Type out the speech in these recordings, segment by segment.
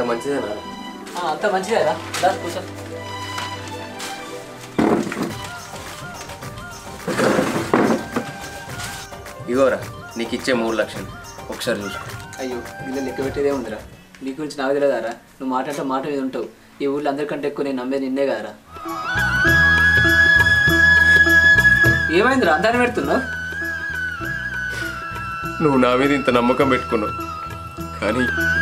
మంచిదేనా ఆ, అంత మంచిదే కదా దా కూర్చో ఇగోరా నీకు ఇచ్చే మూడు లక్షలు ఒకసారి చూసుకో అయ్యో వీళ్ళు లెక్క పెట్టేదే ఉందిరా నీ గురించి నాకు తెలియదారా నువ్వు మాట అంటే మాట మీద ఉంటావు ఈ ఊళ్ళో అందరికంటే ఎక్కువ నేను నమ్మేది నిన్నే కదరా ఏమైందిరా అందాన్ని పెడుతున్నావు నువ్వు నా మీద ఇంత నమ్మకం పెట్టుకున్నావు కానీ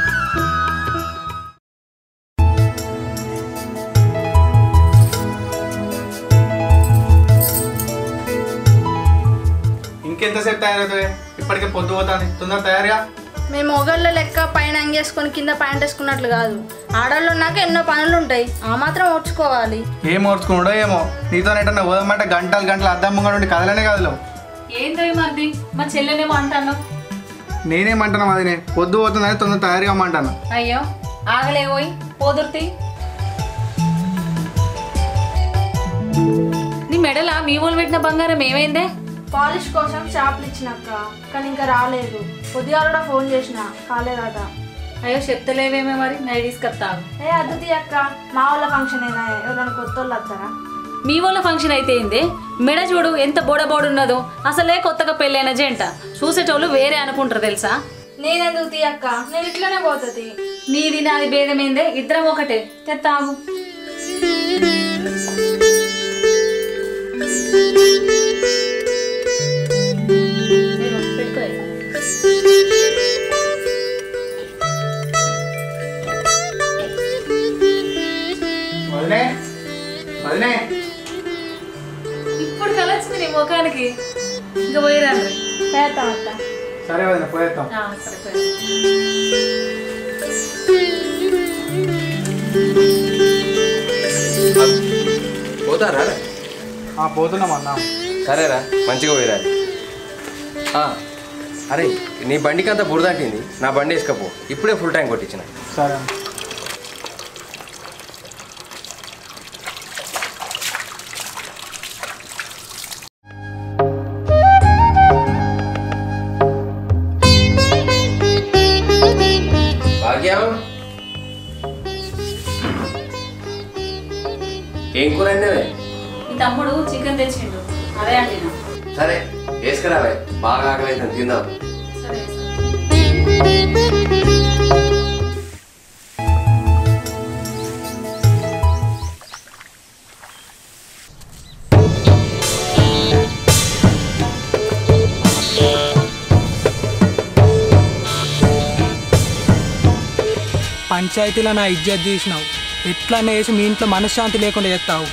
ఇంకెంతసేపు తయారవుతుంది ఇప్పటికే పొద్దు పోతాను తొందర తయారుగా మేము మొగళ్ళ లెక్క పైన అంగేసుకొని కింద ప్యాంట్ వేసుకున్నట్లు కాదు ఆడవాళ్ళు ఉన్నాక ఎన్నో పనులు ఉంటాయి ఆ మాత్రం ఓర్చుకోవాలి ఏం ఓర్చుకున్నాడో ఏమో నీతో ఎటన్నా పోదామంటే గంటలు గంటలు అద్దం ముంగ నుండి కదలనే కదలవు ఏందో మరిది మా చెల్లెనేమో అంటాను నేనేమంటున్నా అది నేను పొద్దు పోతుందని తొందర తయారుగా అమ్మంటాను అయ్యో ఆగలేవోయ్ పోదుర్తి నీ మెడల మీ వాళ్ళు పెట్టిన బంగారం ఏమైందే పాలిష్ కోసం షాప్లు ఇచ్చినాక కానీ ఇంకా రాలేదు పొద్దుగా కూడా ఫోన్ చేసిన కాలేదట అయ్యో చెప్తలేవేమే మరి నైట్ తీసుకొస్తావు ఏ అద్దుతి అక్క మా వాళ్ళ ఫంక్షన్ అయినా ఎవరైనా కొత్త వాళ్ళు వస్తారా మీ వాళ్ళ ఫంక్షన్ అయితే ఏంది మెడ చూడు ఎంత బోడబోడు ఉన్నదో అసలే కొత్తగా పెళ్ళైన జంట చూసేటోళ్ళు వేరే అనుకుంటారు తెలుసా నేనెందుకు తీ అక్క నేను ఇట్లనే పోతుంది నీది నాది భేదమైందే ఇద్దరం ఒకటే తెత్తాగు వదినే వదినే ఇప్పుడు కలొచ్చింది నీ ముఖానికి ఇంకా పోయిరండి చేస్తాం అక్క సరే వదిన పోయేస్తాం సరే పోయి పోతారా ఆ, పోతున్నాం అన్న సరేరా మంచిగా పోయిరా ఆ, అరే నీ బండికి అంతా బురదంటింది నా బండి వేసుకపో ఇప్పుడే ఫుల్ ట్యాంక్ కొట్టించిన సరే భాగ్యం ఏం కూర అయిందే మీ తమ్ముడు చికెన్ తెచ్చిండు అదే అండినా సరే వేసుకురావే బాగా ఆకలి అవుతుంది తిందాం సరే పంచాయతీలో నా ఇజ్జత్ తీసినావు ఎట్లనే వేసి మీ ఇంట్లో మనశ్శాంతి లేకుండా చేస్తావు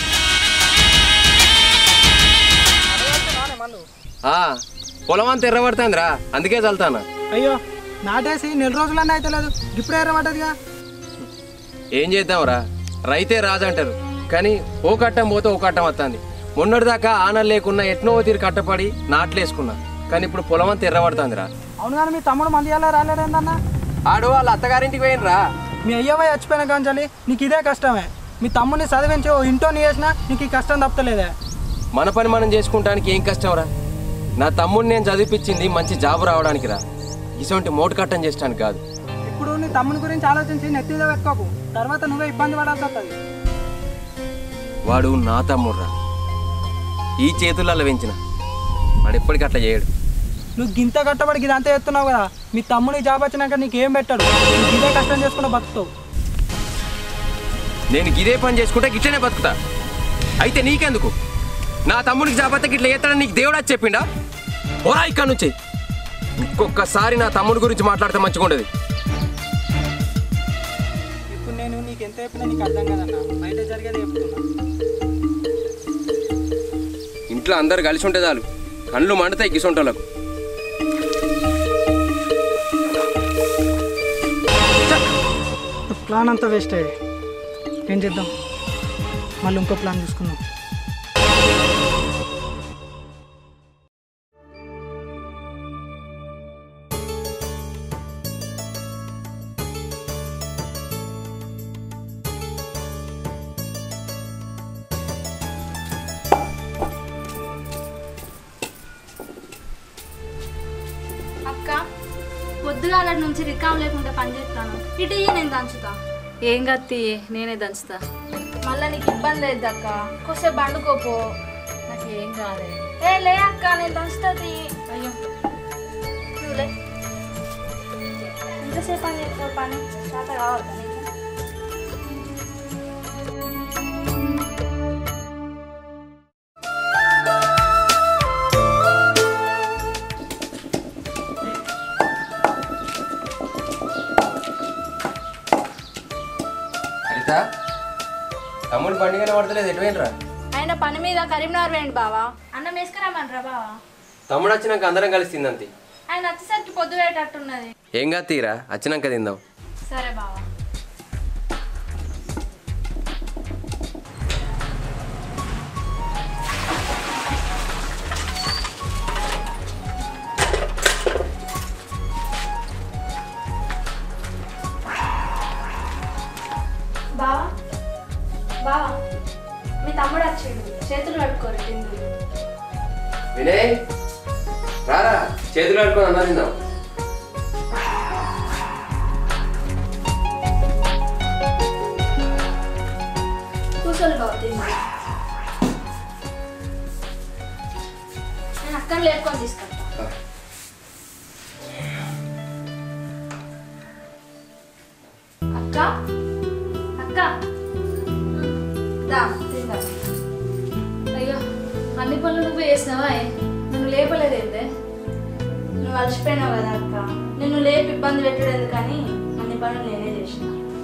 ఆ, పొలం అంతా ఎర్రబడుతుందిరా అందుకే చల్తానా అయ్యో నాటేసి నెల రోజులన్నా అయితే లేదు ఇప్పుడే ఎర్రబడ్డదిగా ఏం చేద్దాంరా రైతే రాజు అంటారు కానీ ఓ కట్టం పోతే ఓ కట్టం వస్తుంది మొన్నటిదాకా ఆనలు లేకున్నా ఎట్నో తీరు కట్టపడి నాట్లేసుకున్నా కానీ ఇప్పుడు పొలం అంతా ఎర్రబడుతుందిరా అవును కానీ మీ తమ్ముడు మందియాల రాలేదేందన్నా ఆడు వాళ్ళ అత్తగారింటికి పోయినరా మీ అయ్యవై చచ్చిపోయిన కాంచాలి నీకు ఇదే కష్టమే మీ తమ్ముడిని చదివించి ఓ ఇంటో నీ చేసినా నీకు ఈ కష్టం తప్పలేదే మన పని మనం చేసుకుంటానికి ఏం కష్టంరా నా తమ్ముడిని నేను చదివిపించింది మంచి జాబ్ రావడానికి రా ఇటువంటి మోటు కట్టం చేయడానికి కాదు ఇప్పుడు నీ తమ్ముని గురించి ఆలోచించి నెత్తి మీద పెట్టుకోకు తర్వాత నువ్వే ఇబ్బంది పడాల్సి వస్తుంది వాడు నా తమ్ముడురా ఈ చేతులలో పెంచిన వాడు ఎప్పటికీ అట్లా చేయడు నువ్వు గింత కట్టబడి ఇదంతా ఎత్తున్నావు కదా మీ తమ్ముని జాబ్ వచ్చినాక నీకు ఏం పెట్టాడు నువ్వు ఇదే కష్టం చేసుకుని బతుకుతావు నేను ఇదే పని చేసుకుంటే గిట్లనే బతుకుతా అయితే నీకెందుకు నా తమ్ముడికి జాబత్త గిట్ల చేస్తాడని నీకు దేవుడు వచ్చి చెప్పిండా ఓరా ఇక్కడ నుంచి ఇంకొకసారి నా తమ్ముడి గురించి మాట్లాడితే మంచిగా ఉండదు ఇప్పుడు నేను నీకు ఎంత చెప్పినా నీకు అర్థం కదన్నా బయట జరిగేది చెప్తున్నా ఇంట్లో అందరు కలిసి ఉంటే చాలు కళ్ళు మండుతాయి గిసొంటోళ్ళకు ప్లాన్ అంతా వేస్ట్ అయ్యే ఏం చేద్దాం మళ్ళీ ఇంకో ప్లాన్ చూసుకుందాం అక్క పొద్దుగాల నుంచి రికామ్ లేకుండా పని చేస్తాను ఇటు ఇయ్యి నేను దంచుతా ఏం కత్తి నేనే దంచుతా మళ్ళీ నీకు ఇబ్బంది అవుతుంది అక్క కొద్దిసేపు బండుకోపో నాకు ఏం కాదే ఏ లే అక్క నేను దంచుతుంది అయ్యో నువ్వు లే ఎంతసేపు పని చేస్తావు పని చేత కావద్దా నీకు హరిత తమ్ముడు బండిగానే పడతలేదు ఎటువైనరా ఆయన పని మీద కరీంనగర్ వేయండి బావా అన్నం వేసుకురామనరా బావా తమ్ముడు వచ్చినాక అందరం కలిసి తిందంతి ఆయన వచ్చేసరికి పొద్దు వేయటట్టున్నది ఏం కాదు తీరా వచ్చినాక తిందాం సరే బావా బావా బావా మీ తమ్ముడు వచ్చిండు చేతులు కట్టుకోరు తిందు వినయ్ రారా చేతులు కట్టుకొని అన్నా తిందాం కూర్చోలు బావ తిందు నేను అక్కడ లేపుకొని తీసుకెళ్తా అక్క అక్క దా తిందాం అయ్యో అన్ని పనులు నువ్వు చేసినావా నన్ను లేపలేదేందే నువ్వు అలసిపోయినావు కదా అక్క నిన్ను లేపి ఇబ్బంది పెట్టడం ఎందుకని అన్ని పనులు నేనే చేసిన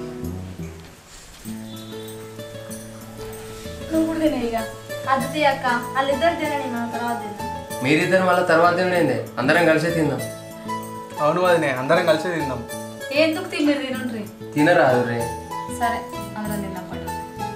నువ్వు కూడా తినే ఇక అది తీ అక్క వాళ్ళిద్దరు తినని మన తర్వాత తిందాం మీరిద్దరు మళ్ళీ తర్వాత తినండి అందరం కలిసే తిందాం అవును వదినే అందరం కలిసి తిందాం ఎందుకు తిమ్మిరు తినుండ్రి తినరాదు రే సరే అందరం తిన్నాం పట్టు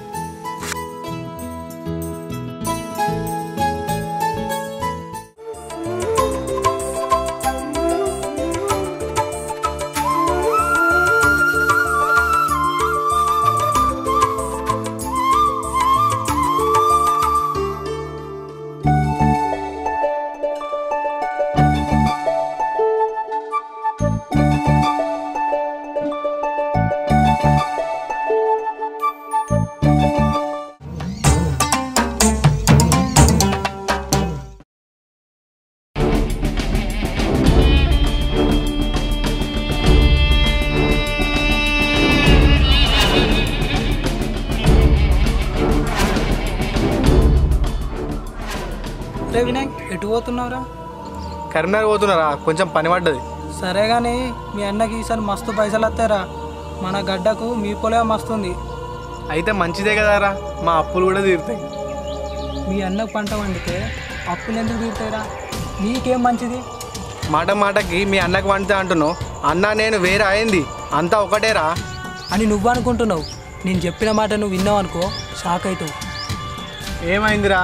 రే వినాయక్ ఎటు పోతున్నావురా కరీంనగర్ పోతున్నారా కొంచెం పని పడ్డది సరే కానీ మీ అన్నకి ఈసారి మస్తు పైసలు వస్తాయిరా మన గడ్డకు మీ పొలే మస్తుంది అయితే మంచిదే కదారా మా అప్పులు కూడా తీరుతాయి మీ అన్నకు పంట వండితే అప్పులు ఎందుకు తీరుతాయిరా నీకేం మంచిది మాట మాటకి మీ అన్నకు వండితే అంటున్నావు అన్న నేను వేరే అయింది అంతా ఒకటేరా అని నువ్వు అనుకుంటున్నావు నేను చెప్పిన మాట నువ్వు విన్నావు అనుకో షాక్ అవుతావు ఏమైందిరా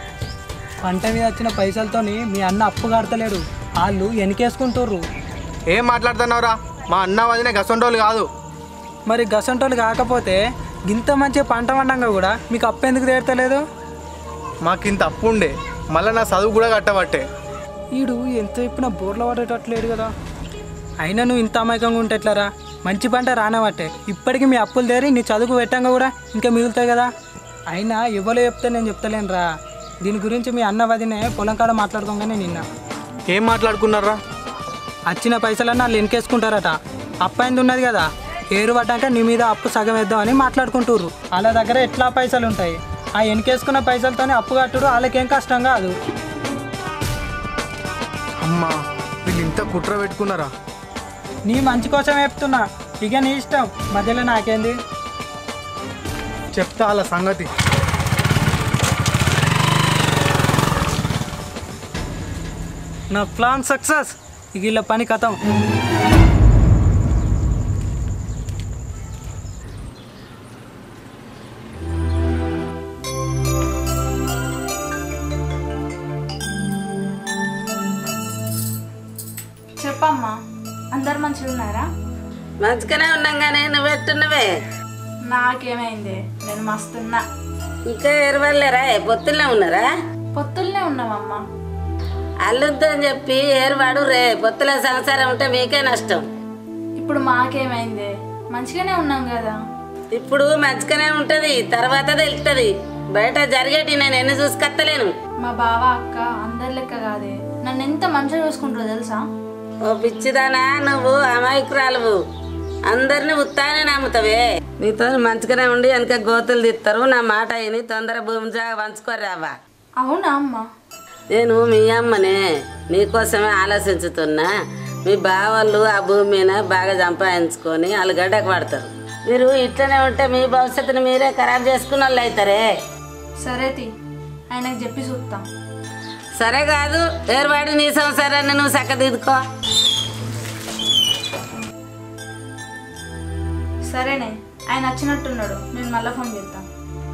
పంట మీద వచ్చిన పైసలతోని మీ అన్న అప్పు కడతలేడు వాళ్ళు వెనకేసుకుంటుర్రు ఏం మాట్లాడుతున్నావురా మా అన్న వదిన గసంటోళ్ళు కాదు మరి గసంటోళ్ళు కాకపోతే ఇంత మంచి పంట వండంగా కూడా మీకు అప్పు ఎందుకు తీరతలేదు మాకు ఇంత అప్పు ఉండే మళ్ళీ నా చదువు కూడా కట్టబట్టే వీడు ఎంత చెప్పినా బోర్లో పడేటట్లేడు కదా అయినా నువ్వు ఇంత అమాయకంగా ఉంటే ఎట్లారా మంచి పంట రానవట్టే ఇప్పటికీ మీ అప్పులు తేరి నీ చదువుకు పెట్టంగా కూడా ఇంకా మిగులుతాయి కదా అయినా ఎవరో చెప్తే నేను చెప్తలేనురా దీని గురించి మీ అన్న వదినే పొలం కాడ మాట్లాడుకోగానే నిన్న ఏం మాట్లాడుకున్నారా వచ్చిన పైసలన్నీ వాళ్ళు వెనకేసుకుంటారట అప్పు అయింది ఉన్నది కదా ఏరు పడ్డాక నీ మీద అప్పు సగం వేద్దామని మాట్లాడుకుంటుర్రు వాళ్ళ దగ్గర ఎట్లా పైసలు ఉంటాయి ఆ వెనకేసుకున్న పైసలతోనే అప్పు కట్టుడు వాళ్ళకేం కష్టం కాదు అమ్మా వీళ్ళు ఇంత కుట్ర పెట్టుకున్నారా నీ మంచి కోసం చెప్తున్నా ఇక నీ ఇష్టం మధ్యలో నాకేంది చెప్తా వాళ్ళ సంగతి నా ప్లాన్ సక్సెస్ ఇక ఇలా పని కథం చెప్పమ్మా అందరు మంచిగా ఉన్నారా మంచిగానే ఉన్నాం కానీ నువ్వు ఎట్టున్నవే నాకేమైంది నేను మస్తున్నా ఇంకా ఎరవలేరా పొత్తుల్లో ఉన్నారా పొత్తుల్నే ఉన్నామమ్మా అల్లుద్దని చెప్పి ఏరువాడు రే పొత్తుల సంసారం ఉంటే మీకే నష్టం ఇప్పుడు మాకేమైంది మంచిగానే ఉన్నాం కదా ఇప్పుడు మంచిగానే ఉంటది తర్వాత తెలుస్తుంది బయట జరిగేటి నేను ఎన్ని చూసుకొత్తలేను మా బావ అక్క అందరి లెక్క కాదే నన్ను ఎంత మంచిగా చూసుకుంటారో తెలుసా ఓ పిచ్చిదానా నువ్వు అమాయకురాలువు అందరిని ఉత్తానే నమ్ముతావే నీతో మంచిగానే ఉండి వెనక గోతులు తీస్తారు నా మాట అయిని తొందర భూమి జాగా పంచుకోరావా అవునా అమ్మ నేను మీ అమ్మనే నీకోసమే ఆలోచించుతున్నా మీ బావళ్ళు ఆ భూమి మీద బాగా సంపాదించుకొని వాళ్ళు గడ్డకు పడతారు మీరు ఇట్లనే ఉంటే మీ భవిష్యత్తుని మీరే ఖరాబ్ చేసుకున్న వాళ్ళు అవుతారే సరే తి ఆయనకు చెప్పి చూస్తాం సరే కాదు ఏర్వాడి నీ సంసారాన్ని నువ్వు చక్కదిద్దుకో సరేనే ఆయన వచ్చినట్టున్నాడు నేను మళ్ళీ ఫోన్ చేస్తాను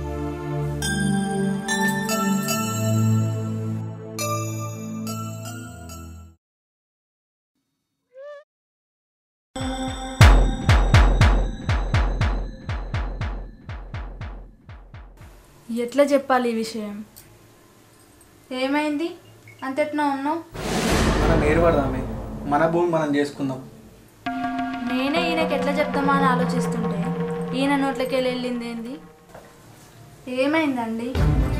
ఎట్లా చెప్పాలి ఈ విషయం ఏమైంది అంతెట్లా ఉన్నావు మనం ఏర్పడదామే మన భూమి మనం చేసుకుందాం నేనే ఈయనకి ఎట్లా చెప్తామా అని ఆలోచిస్తుంటే ఈయన నోట్లకి వెళ్ళి వెళ్ళింది ఏంది ఏమైందండి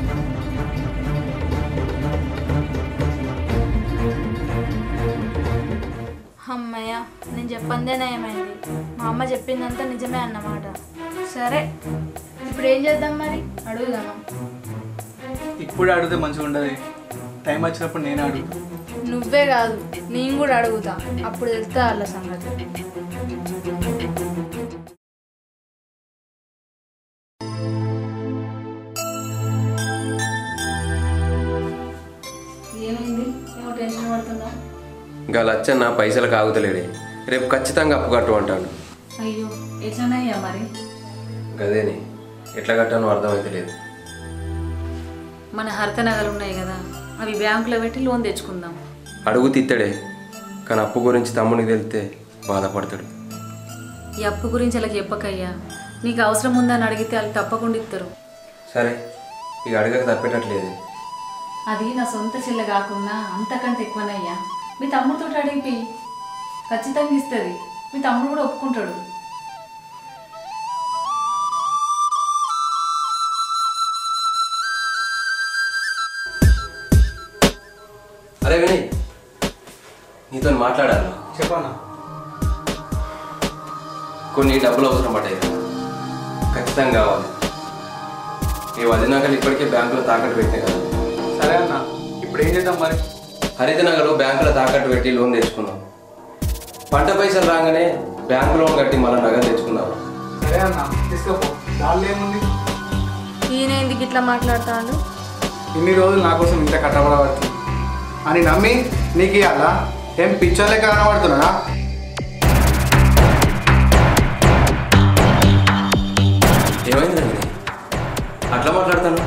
అమ్మయ్య నేను చెప్పందేనే ఏమైంది మా అమ్మ చెప్పిందంతా నిజమే అన్నమాట సరే ఇప్పుడు ఏం చేద్దాం మరి అడుగుదామా ఇప్పుడు అడిగితే మంచిగా ఉండదు టైం వచ్చినప్పుడు నేనే అడుగుతా నువ్వే కాదు నేను కూడా అడుగుతా అప్పుడు తెలుస్తా వాళ్ళ సంగతి ఏమైంది ఏమో టెన్షన్ పడుతున్నావు ఇంకా లచ్చన్న పైసలకు ఆగుతలేడే రేపు ఖచ్చితంగా అప్పు కట్టు అంటాడు అయ్యో ఎట్లనయ్యా మరి గదేని ఎట్లా కట్టానో అర్థమైతే లేదు మన హరిత నగలు ఉన్నాయి కదా అవి బ్యాంకులో పెట్టి లోన్ తెచ్చుకుందాం అడుగు తిత్తడే కానీ అప్పు గురించి తమ్మునికి తెలితే బాధపడతాడు ఈ అప్పు గురించి వాళ్ళకి చెప్పకయ్యా నీకు అవసరం ఉందని అడిగితే వాళ్ళు తప్పకుండా ఇస్తారు సరే ఇక అడగక తప్పేటట్లేదు అది నా సొంత చెల్లె కాకుండా అంతకంటే ఎక్కువనయ్యా మీ తమ్ముడితో అడిగి ఖచ్చితంగా ఇస్తుంది మీ తమ్ముడు కూడా ఒప్పుకుంటాడు అరే వినయ్ నీతో మాట్లాడాలి చెప్పన్నా కొన్ని డబ్బులు అవసరం పడ్డాయి ఖచ్చితంగా కావాలి ఈ వదినాకలు ఇప్పటికే బ్యాంకులో తాకట్టు పెట్టినాయి కదా సరే అన్న ఇప్పుడు ఏం చేద్దాం మరి హరిత నగలు బ్యాంకులో తాకట్టు పెట్టి లోన్ తెచ్చుకున్నాం పంట పైసలు రాగానే బ్యాంకు లోన్ కట్టి మళ్ళీ నగలు తెచ్చుకున్నాం సరే అన్న తీసుకోపో దానిలో ఏముంది ఈయన ఎందుకు ఇట్లా మాట్లాడతాడు ఇన్ని రోజులు నా కోసం ఇంత కట్టబడబడుతుంది అని నమ్మి నీకు ఇవ్వాలా ఏం పిచ్చోళ్ళే కనబడుతున్నానా ఏమైంది వినయ్ అట్లా మాట్లాడతాను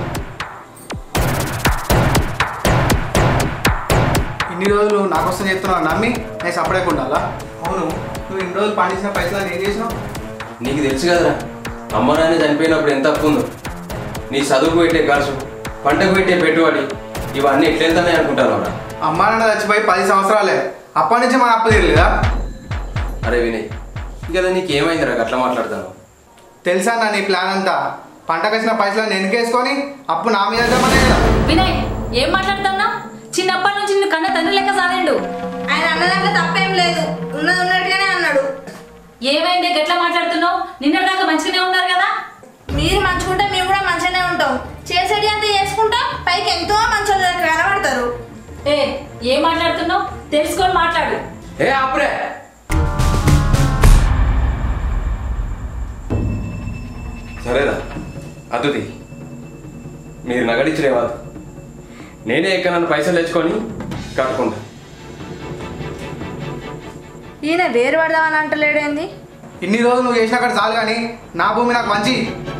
ఇన్ని రోజులు నా కోసం చెప్తున్నావు నమ్మి నేను సపరేట్ ఉండాలా అవును నువ్వు ఇన్ని రోజులు పండించిన పైసలు ఏం చేసినావు నీకు తెలుసు కదరా అమ్మ నాన్న చనిపోయినప్పుడు ఎంత అప్పు ఉందో నీ చదువుకు పెట్టే ఖర్చు పంటకు పెట్టే పెట్టుబడి ఇవన్నీ ఎట్లెళ్తానే అనుకుంటాను రా అమ్మా నాన్న చచ్చిపోయి పది సంవత్సరాలే అప్పటి నుంచి మన అప్పు తీరలేదా అరే వినయ్ ఇక నీకు ఏమైందిరా అట్లా మాట్లాడతాను తెలుసా నా నీ ప్లాన్ అంతా పంటకు వచ్చిన పైసలు నేను వెనకేసుకొని అప్పు నా మీద వేద్దామనే కదా వినయ్ ఏం మాట్లాడుతున్నావు చిన్నప్పటి నుంచి నిన్ను కన్న తండ్రి లెక్క సాగిండు ఆయన అన్నదాంట్లో తప్పేం లేదు ఉన్నది ఉన్నట్టుగానే అన్నాడు ఏమైంది గట్లా మాట్లాడుతున్నావు నిన్నటిదాకా మంచిగానే ఉన్నారు కదా మీరు మంచుకుంటే మేము కూడా మంచిగానే ఉంటాం చేసేది అంతా చేసుకుంటాం పైకి ఎంతో మంచి కనబడతారు ఏ ఏం మాట్లాడుతున్నావు తెలుసుకొని మాట్లాడు ఏ అప్పుడే సరేరా అదుది మీరు నగడిచ్చిరేవా నేనే ఇక్కడ నన్ను పైసలు తెచ్చుకొని కట్టుకుంటా ఈయన వేరు పడదామని అంటలేడేంది ఇన్ని రోజులు నువ్వు చేసిన అక్కడ చాలు కానీ నా భూమి నాకు మంచి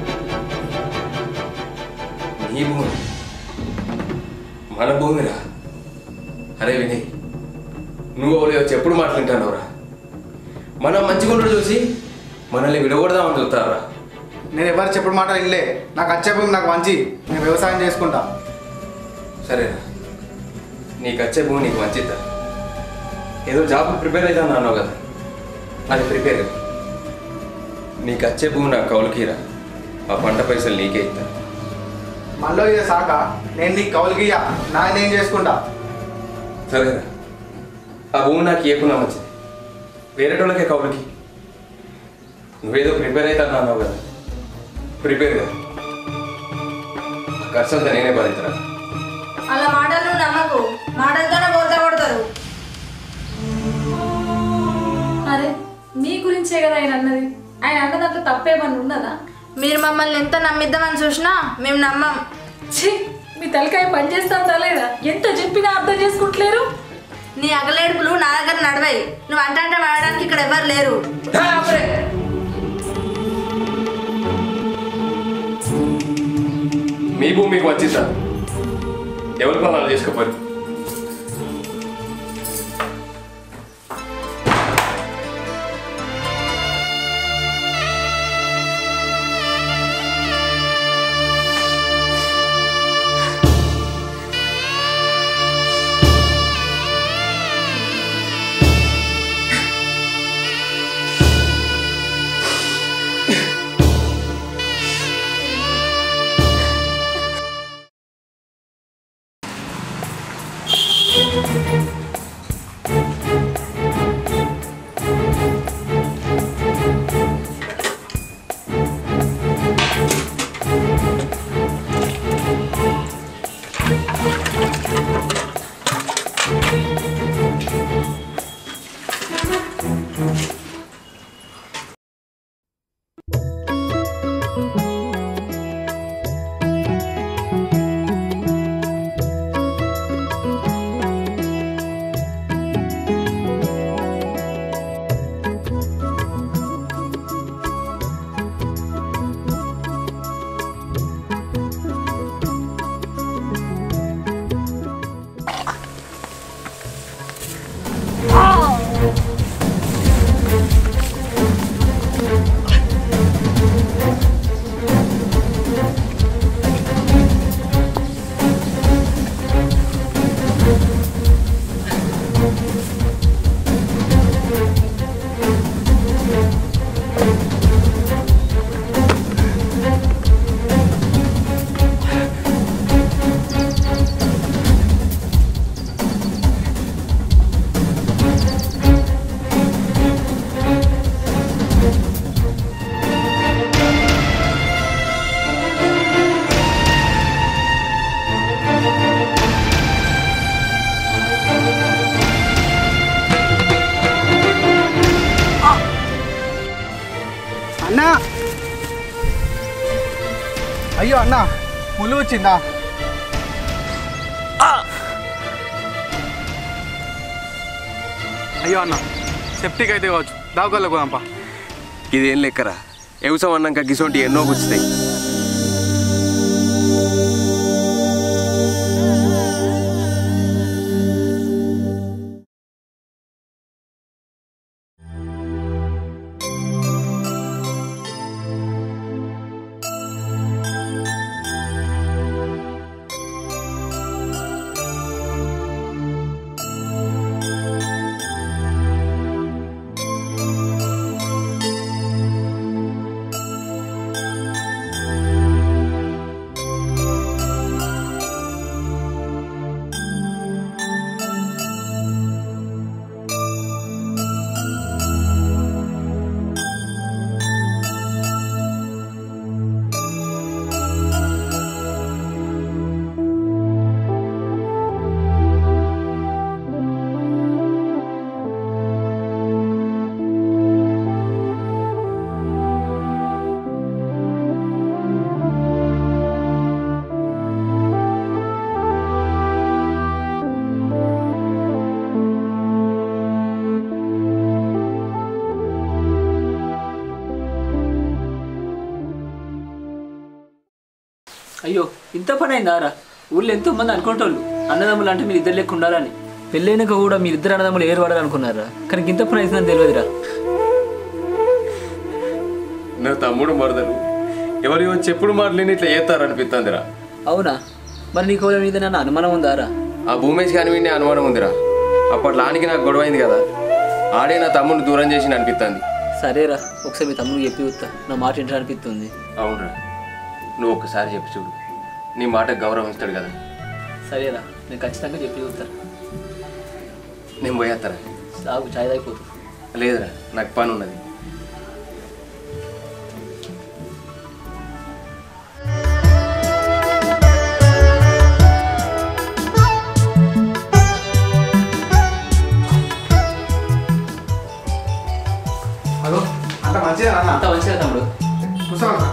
నీ భూమి మన భూమిరా అరే వినయ్ నువ్వు ఎవరు వచ్చి ఎప్పుడు మాట్లాడుతున్నావురా మనం మంచిగుండు చూసి మనల్ని విడగొడదామని చూస్తారా నేను ఎవరు చెప్పుడు మాట వినలే నాకు వచ్చే భూమి నాకు మంచి నేను వ్యవసాయం చేసుకుంటా సరేరా నీకు వచ్చే భూమి నీకు మంచిద్దా ఏదో జాబ్ ప్రిపేర్ అవుతాను అన్నావు కదా అది ప్రిపేర్ కాదు. నీకు వచ్చే భూమి నాకు కౌలుకీరా ఆ పంట పైసలు నీకే ఇస్తా మళ్ళీ ఇదే సాక నేను నీకు కౌలుకియ్యా నా నేను చేసుకుంటా సరేరా ఆ భూమి నాకు ఇవ్వకుండా మంచిది వేరే వాళ్ళకే కౌలుకి నువ్వేదో ప్రిపేర్ అవుతాను అన్నావు కదా ప్రిపేర్ కదా ఆ ఖర్చు అంతా నేనే భరిస్తాను అలా మాటలు నువ్వు నమ్మకు మాటలతోనే బోల్తా కొడతారు అరే మీ గురించే కదా ఆయన అన్నది ఆయన అన్న దాంట్లో తప్పేమన్నా ఉన్నదా మీరు మమ్మల్ని ఎంత నమ్మిద్దామని చూసినా మేము నమ్మం ఛీ మీ తలకాయ పనిచేస్తుందా లేదా ఎంత చెప్పినా అర్థం చేసుకుంటలేరు నీ అగలేడుపులు నా దగ్గర నడవాయి నువ్వు అంట అంటే వాడడానికి ఇక్కడ ఎవరు లేరు మీ భూమి మీకు వచ్చిందా ఎవరి పనులు చేసుకోపోయి అన్నా అయ్యో అన్న ముళ్ళు వచ్చిందా అయ్యో అన్న సెప్టిక్ అయితే కావచ్చు దావకాల్లో పోదాంపా ఇదేం లెక్కరా వ్యవసాయం అన్నాక గిసొంటి ఎన్నో గుచ్చుతాయి అయ్యో ఇంత పని అయిందా రా ఊళ్ళో ఎంతో మంది అనుకుంటోళ్ళు అన్నదమ్ములు అంటే మీరు ఇద్దరు లెక్క ఉండాలని పెళ్ళైనాక కూడా మీరు ఇద్దరు అన్నదమ్ములు ఏరు పడాలనుకున్నారా కానీ ఇంత పని అవుతుందని తెలియదురా నా తమ్ముడు మరదలు ఎవరి చెప్పుడు మాటలేని ఇట్లా చేస్తారనిపిస్తుందిరా అవునా మరి నీకు ఎవరి మీద నన్ను అనుమానం ఉందారా ఆ భూమేష్ గాని వినే అనుమానం ఉందిరా అప్పట్లో ఆనికి నాకు గొడవ అయింది కదా ఆడే నా తమ్ముడిని దూరం చేసి అనిపిస్తుంది సరేరా ఒకసారి మీ తమ్ముడు చెప్పి వస్తా నా మాట ఇంటర్ అనిపిస్తుంది అవునరా నువ్వు ఒక్కసారి చెప్పి చూడు నీ మాట గౌరవం ఇస్తాడు కదా సరేరా నేను ఖచ్చితంగా చెప్పి వస్తా నేను పోయేస్తారా సాగు చాయ్ అయిపోతుంది లేదురా నాకు పని ఉన్నది హలో అంత మంచిగా అన్న అంత మంచిగా తమ్ముడు కూర్చో అన్న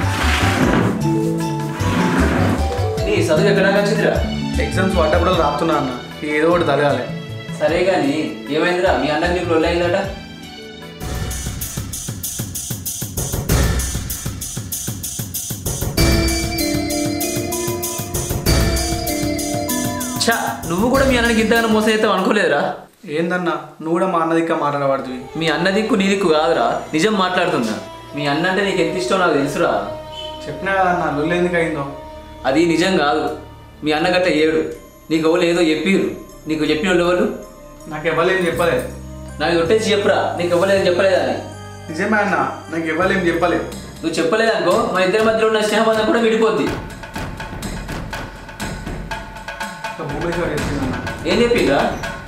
నీ చదువు ఎక్కడ వచ్చిందిరా ఎగ్జామ్స్ పడ్డప్పుడు రాస్తున్నా అన్న ఏదో ఒకటి జరగాలి సరే కానీ ఏమైందిరా మీ అన్నకి నీకు లొల్లి అయిందట ఛా నువ్వు కూడా మీ అన్నకి ఇంతగానో మోసం చేస్తావు అనుకోలేదురా ఏందన్నా నువ్వు కూడా మా అన్న దిక్క మాట్లాడబడుతుంది మీ అన్న దిక్కు నీ దిక్కు కాదురా నిజం మాట్లాడుతున్నా మీ అన్న అంటే నీకు ఎంత ఇష్టం నాకు తెలుసురా చెప్పినా కదన్నా లొల్లు ఎందుకు అయిందో అది నిజం కాదు మీ అన్న గట్ట ఏడు నీకు ఎవరు ఏదో చెప్పిరు నీకు చెప్పిన వాళ్ళు ఎవరు నాకు ఇవ్వలేం చెప్పలేదు నాకు కొట్టేసి చెప్పురా నీకు ఇవ్వలేదని చెప్పలేదా అని నిజమే అన్న నాకు ఇవ్వలేం చెప్పలేదు నువ్వు చెప్పలేదనుకో మా ఇద్దరి మధ్యలో ఉన్న స్నేహబంధం కూడా విడిపోద్ది భూమేశ్వర్ చెప్పిందన్న ఏం చెప్పిండ్రా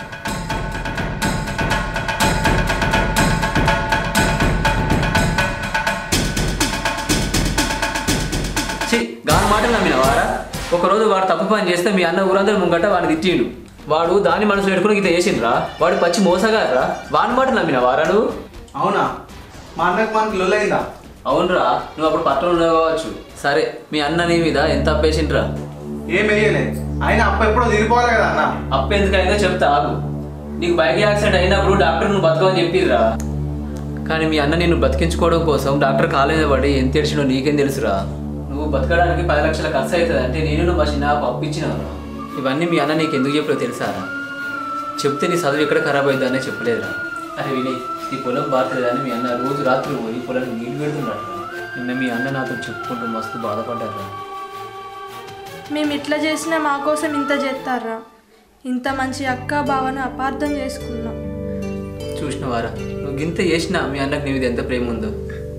ఛీ దాని మాటలు నమ్మినవారా ఒకరోజు వాడు తప్పు పని చేస్తే మీ అన్న ఊరందరూ ముంగట వాడిని తిట్టిండు వాడు దాని మనసులో పెట్టుకుని ఇంత చేసిండ్రా వాడు పచ్చి మోసగారా వాడి మాటలు నమ్మినవారా నువ్వు అవునా మా అన్నకు మనకి లొల్లు అయిందా అవునరా నువ్వు అప్పుడు పట్టణంలో ఉండవు కావచ్చు సరే మీ అన్న నీ మీద ఎంత అప్పేసిండ్రా ఏం వేయలే ఆయన అప్ప ఎప్పుడో తిరిగిపోవాలి కదా అన్న అప్పు ఎందుకైందో చెప్తా ఆగు నీకు బైక్ యాక్సిడెంట్ అయినప్పుడు డాక్టర్ నువ్వు బతకమని చెప్పిర్రా కానీ మీ అన్న నిన్ను బతికించుకోవడం కోసం డాక్టర్ కాలేజ్ పడి ఎంత తెడిచినో నీకేం తెలుసురా నువ్వు బతకడానికి పది లక్షల ఖర్చు అవుతుంది అంటే నేను నువ్వు వచ్చి నాకు అప్పు ఇచ్చినావురా ఇవన్నీ మీ అన్న నీకు ఎందుకు చెప్పారో తెలుసారా చెప్తే నీ చదువు ఎక్కడ ఖరాబ్ అవుతుందనే చెప్పలేదురా అరే వినయ్ నీ పొలం బాగుతుందని మీ అన్న రోజు రాత్రి పోయి పొలానికి నీళ్లు పెడుతున్నాడు నిన్న మీ అన్న నాతో చెప్పుకుంటూ మస్తు బాధపడ్డారా మేము ఇట్లా చేసినా మా కోసం ఇంత చేస్తారా ఇంత మంచి అక్క బావను అపార్థం చేసుకున్నాం చూసినవారా నువ్వు గింత చేసినా మీ అన్నకు నీ మీద ఎంత ప్రేమ ఉందో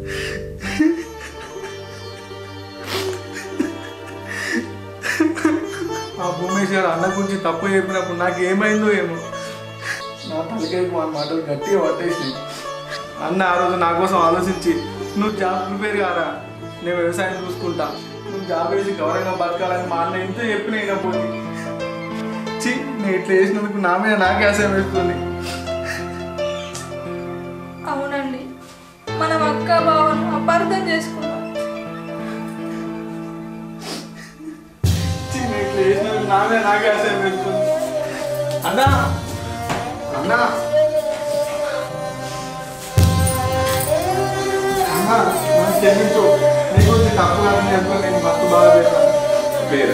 ఆ భూమేశ్వర్ అన్న గురించి తప్పు చెప్పినప్పుడు నాకు ఏమైందో ఏమో నా తలకాయకి మన మాటలు గట్టిగా పట్టేసి అన్న ఆ రోజు నా కోసం ఆలోచించి నువ్వు జాబ్ ప్రిపేర్ కారా నేను వ్యవసాయం చూసుకుంటా నువ్వు జాబ్ వేసి గౌరవంగా బతకాలని మా అన్న ఎంతో చెప్పిన అయినా పోయి చి నేను ఇట్లా చేసినందుకు నా మీద నాకే ఆశయం వేస్తుంది అవునండి మనం అక్క బావను అపార్థం చేసుకున్నాం చి నేను ఇట్లా చేసినందుకు నా మీద నాకే ఆశయం వేస్తుంది అన్నా అన్నా అన్నా నన్ను క్షమించు నీ గురించి తప్పు కాదని చెప్పి నేను మస్తు బాధ పెట్టాను పేరు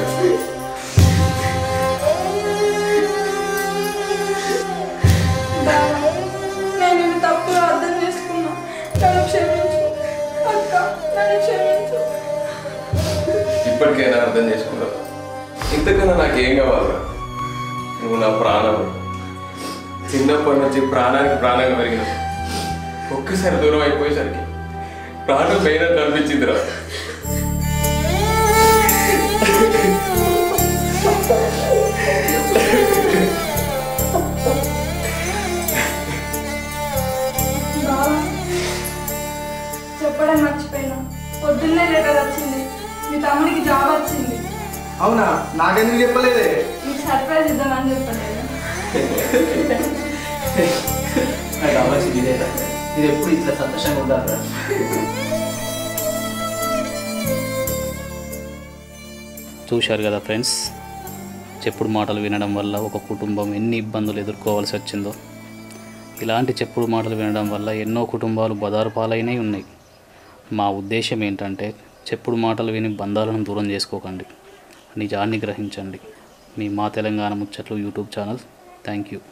నేను నిన్ను తప్పుగా అర్థం చేసుకున్నా నన్ను క్షమించు అక్క నన్ను క్షమించు ఇప్పటికైనా అర్థం చేసుకున్నావు ఇంతకన్నా నాకేం కావాలరా నువ్వు నా ప్రాణం చిన్నప్పటి నుంచి ప్రాణానికి ప్రాణంగా పెరిగిన ఒక్కసారి దూరం అయిపోయేసరికి ప్రాణం పోయినట్టు అనిపించిందిరా బావా చెప్పడం మర్చిపోయినా పొద్దున్నే లెటర్ వచ్చింది మీ తమ్ముడికి జాబ్ వచ్చింది అవునా నాకెందుకు చెప్పలేదే మీకు సర్ప్రైజ్ ఇద్దామని చెప్పలేదు నాకు కావాల్సింది ఇదేరా ఇది ఎప్పుడు ఇట్లా సంతోషంగా ఉండాలిరా చూశారు కదా ఫ్రెండ్స్ చెప్పుడు మాటలు వినడం వల్ల ఒక కుటుంబం ఎన్ని ఇబ్బందులు ఎదుర్కోవాల్సి వచ్చిందో ఇలాంటి చెప్పుడు మాటలు వినడం వల్ల ఎన్నో కుటుంబాలు బదారు పాలైనవి ఉన్నాయి మా ఉద్దేశం ఏంటంటే చెప్పుడు మాటలు విని బంధాలను దూరం చేసుకోకండి నిజాన్ని గ్రహించండి మీ మా తెలంగాణ ముచ్చట్లు YouTube channel thank you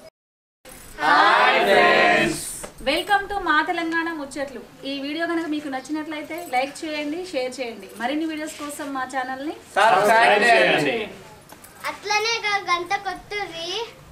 welcome to మా తెలంగాణ ముచ్చట్లు ఈ వీడియో కనుక మీకు నచ్చినట్లయితే లైక్ చేయండి షేర్ చేయండి మరిన్ని వీడియోస్ కోసం మా ఛానల్ని అట్లనే గంట కొట్టుర్రి